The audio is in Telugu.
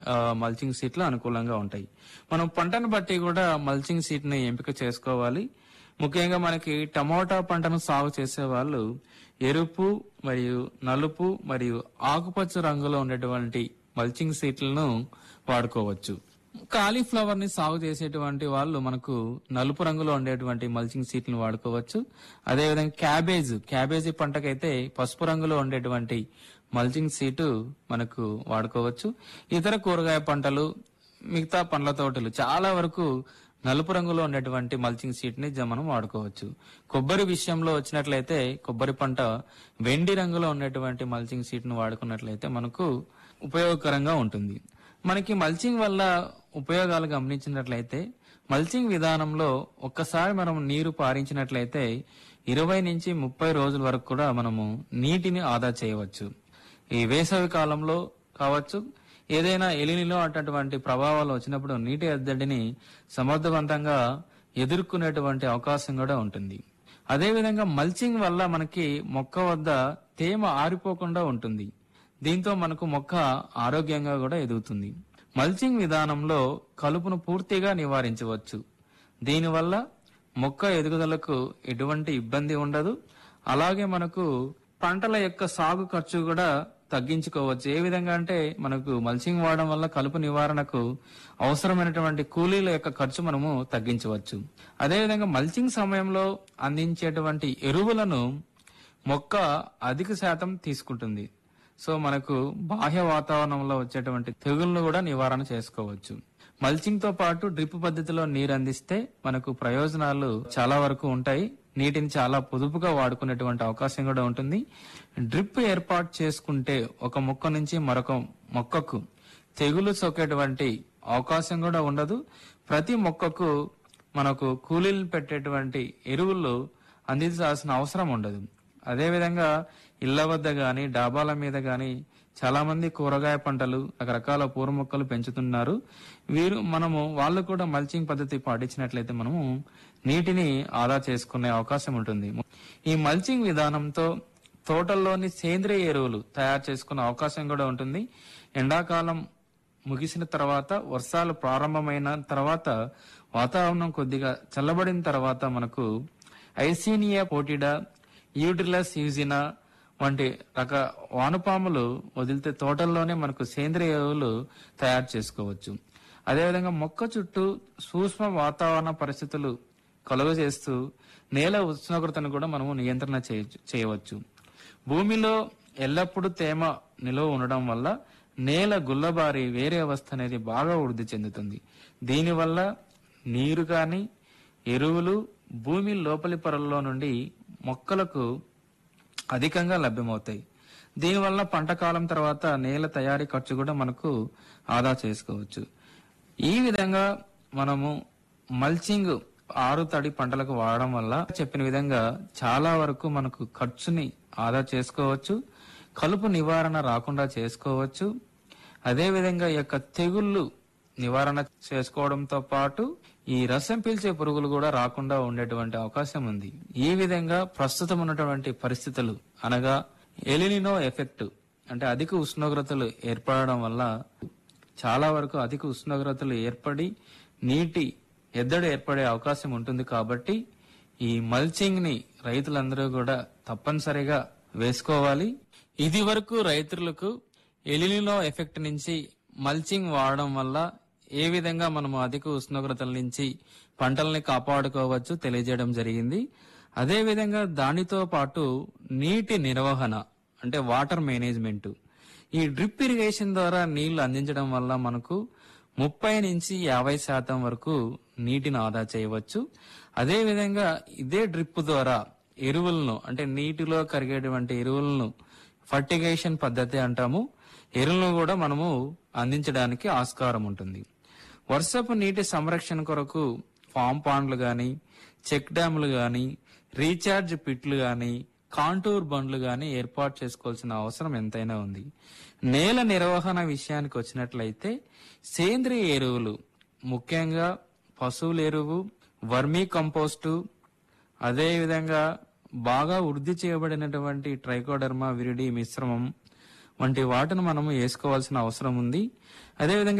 ఆ, మల్చింగ్ సీట్లు అనుకూలంగా ఉంటాయి మనం పంటను బట్టి కూడా మల్చింగ్ సీట్ ని ఎంపిక చేసుకోవాలి ముఖ్యంగా మనకి టమోటా పంటను సాగు చేసే వాళ్ళు ఎరుపు మరియు నలుపు మరియు ఆకుపచ్చ రంగులో ఉండేటువంటి మల్చింగ్ సీట్లను వాడుకోవచ్చు కాలీఫ్లవర్ ని సాగు చేసేటువంటి వాళ్ళు మనకు నలుపు రంగులో ఉండేటువంటి మల్చింగ్ సీట్లను వాడుకోవచ్చు అదేవిధంగా క్యాబేజ్ క్యాబేజీ పంటకైతే పసుపు రంగులో ఉండేటువంటి మల్చింగ్ సీటు మనకు వాడుకోవచ్చు ఇతర కూరగాయ పంటలు మిగతా పండ్ల తోటలు చాలా వరకు నలుపు రంగులో ఉండేటువంటి మల్చింగ్ సీట్ ని జ- మనం వాడుకోవచ్చు కొబ్బరి విషయంలో వచ్చినట్లయితే కొబ్బరి పంట వెండి రంగులో ఉండేటువంటి మల్చింగ్ సీట్ ను వాడుకున్నట్లయితే మనకు ఉపయోగకరంగా ఉంటుంది మనకి మల్చింగ్ వల్ల ఉపయోగాలు గమనించినట్లయితే మల్చింగ్ విధానంలో ఒక్కసారి మనం నీరు పారించినట్లయితే ఇరవై నుంచి ముప్పై రోజుల వరకు కూడా మనము నీటిని ఆదా చేయవచ్చు ఈ వేసవి కాలంలో కావచ్చు ఏదైనా ఎలినిలో అటువంటి ప్రభావాలు వచ్చినప్పుడు నీటి ఎద్దడిని సమర్థవంతంగా ఎదుర్కొనేటువంటి అవకాశం కూడా ఉంటుంది అదేవిధంగా మల్చింగ్ వల్ల మనకి మొక్క వద్ద తేమ ఆరిపోకుండా ఉంటుంది దీంతో మనకు మొక్క ఆరోగ్యంగా కూడా ఎదుగుతుంది మల్చింగ్ విధానంలో కలుపును పూర్తిగా నివారించవచ్చు దీనివల్ల మొక్క ఎదుగుదలకు ఎటువంటి ఇబ్బంది ఉండదు అలాగే మనకు పంటల యొక్క సాగు ఖర్చు కూడా తగ్గించుకోవచ్చు ఏ విధంగా అంటే మనకు మల్చింగ్ వాడడం వల్ల కలుపు నివారణకు అవసరమైనటువంటి కూలీల యొక్క ఖర్చు మనము తగ్గించవచ్చు అదేవిధంగా మల్చింగ్ సమయంలో అందించేటువంటి ఎరువులను మొక్క అధిక శాతం తీసుకుంటుంది సో మనకు బాహ్య వాతావరణంలో వచ్చేటువంటి తెగుళ్లను కూడా నివారణ చేసుకోవచ్చు మల్చింగ్ తో పాటు డ్రిప్ పద్ధతిలో నీరు అందిస్తే మనకు ప్రయోజనాలు చాలా వరకు ఉంటాయి నీటిని చాలా పొదుపుగా వాడుకునేటువంటి అవకాశం కూడా ఉంటుంది డ్రిప్ ఏర్పాటు చేసుకుంటే ఒక మొక్క నుంచి మరొక మొక్కకు తెగులు సోకేటువంటి అవకాశం కూడా ఉండదు ప్రతి మొక్కకు మనకు కూలీలు పెట్టేటువంటి ఎరువులు అందించాల్సిన అవసరం ఉండదు అదేవిధంగా ఇళ్ల వద్ద గాని డాబాల మీద గాని చాలా మంది కూరగాయ పంటలు రకరకాల పూర మొక్కలు పెంచుతున్నారు వీరు మనము వాళ్ళు కూడా మల్చింగ్ పద్ధతి పాటించినట్లయితే మనము నీటిని ఆదా చేసుకునే అవకాశం ఉంటుంది ఈ మల్చింగ్ విధానంతో తోటల్లోని సేంద్రియ ఎరువులు తయారు చేసుకునే అవకాశం కూడా ఉంటుంది ఎండాకాలం ముగిసిన తర్వాత వర్షాలు ప్రారంభమైన తర్వాత వాతావరణం కొద్దిగా చల్లబడిన తర్వాత మనకు ఐసీనియా పోటిడా యూటిలస్ యూజినా వంటి రక వానపాములు వదిలితే తోటల్లోనే మనకు సేంద్రియ ఎరువులు తయారు చేసుకోవచ్చు అదేవిధంగా మొక్క చుట్టూ సూక్ష్మ వాతావరణ పరిస్థితులు కలుగజేస్తూ నేల ఉష్ణోగ్రతను కూడా మనము నియంత్రణ చేయొచ్చు చేయవచ్చు భూమిలో ఎల్లప్పుడూ తేమ నిలువ ఉండడం వల్ల నేల గుల్లబారి వేరే అవస్థ అనేది బాగా వృద్ధి చెందుతుంది దీనివల్ల నీరు కానీ ఎరువులు భూమి లోపలి పొరల్లో నుండి మొక్కలకు అధికంగా లభ్యమవుతాయి దీనివల్ల పంట కాలం తర్వాత నేల తయారీ ఖర్చు కూడా మనకు ఆదా చేసుకోవచ్చు ఈ విధంగా మనము మల్చింగ్ ఆరు తడి పంటలకు వాడడం వల్ల చెప్పిన విధంగా చాలా వరకు మనకు ఖర్చుని ఆదా చేసుకోవచ్చు కలుపు నివారణ రాకుండా చేసుకోవచ్చు అదే విధంగా ఈ యొక్క తెగుళ్ళు నివారణ చేసుకోవడంతో పాటు ఈ రసం పీల్చే పురుగులు కూడా రాకుండా ఉండేటువంటి అవకాశం ఉంది ఈ విధంగా ప్రస్తుతం ఉన్నటువంటి పరిస్థితులు అనగా ఎలినినో ఎఫెక్ట్ అంటే అధిక ఉష్ణోగ్రతలు ఏర్పడడం వల్ల చాలా వరకు అధిక ఉష్ణోగ్రతలు ఏర్పడి నీటి ఎద్దడి ఏర్పడే అవకాశం ఉంటుంది కాబట్టి ఈ మల్చింగ్ ని రైతులందరూ కూడా తప్పనిసరిగా వేసుకోవాలి ఇది వరకు రైతులకు ఎలినినో ఎఫెక్ట్ నుంచి మల్చింగ్ వాడడం వల్ల ఏ విధంగా మనము అధిక ఉష్ణోగ్రతల నుంచి పంటల్ని కాపాడుకోవచ్చు తెలియజేయడం జరిగింది అదే విధంగా దానితో పాటు నీటి నిర్వహణ అంటే వాటర్ మేనేజ్మెంట్ ఈ డ్రిప్ ఇరిగేషన్ ద్వారా నీళ్లు అందించడం వల్ల మనకు ముప్పై నుంచి యాభై శాతం వరకు నీటిని ఆదా చేయవచ్చు అదే విధంగా ఇదే డ్రిప్ ద్వారా ఎరువులను అంటే నీటిలో కరిగేటువంటి ఎరువులను ఫర్టిగేషన్ పద్ధతి అంటాము ఎరువులను కూడా మనము అందించడానికి ఆస్కారం ఉంటుంది వర్షపు నీటి సంరక్షణ కొరకు ఫామ్ పాండ్లు గాని చెక్ డ్యాములు గాని రీఛార్జ్ పిట్లు గాని కాంటూర్ బండ్లు గాని ఏర్పాటు చేసుకోవాల్సిన అవసరం ఎంతైనా ఉంది నేల నిర్వహణ విషయానికి వచ్చినట్లయితే సేంద్రియ ఎరువులు ముఖ్యంగా పశువుల ఎరువు వర్మీ కంపోస్టు అదే విధంగా బాగా వృద్ధి చేయబడినటువంటి ట్రైకోడర్మా విరిడి మిశ్రమం వంటి వాటిని మనము వేసుకోవాల్సిన అవసరం ఉంది అదేవిధంగా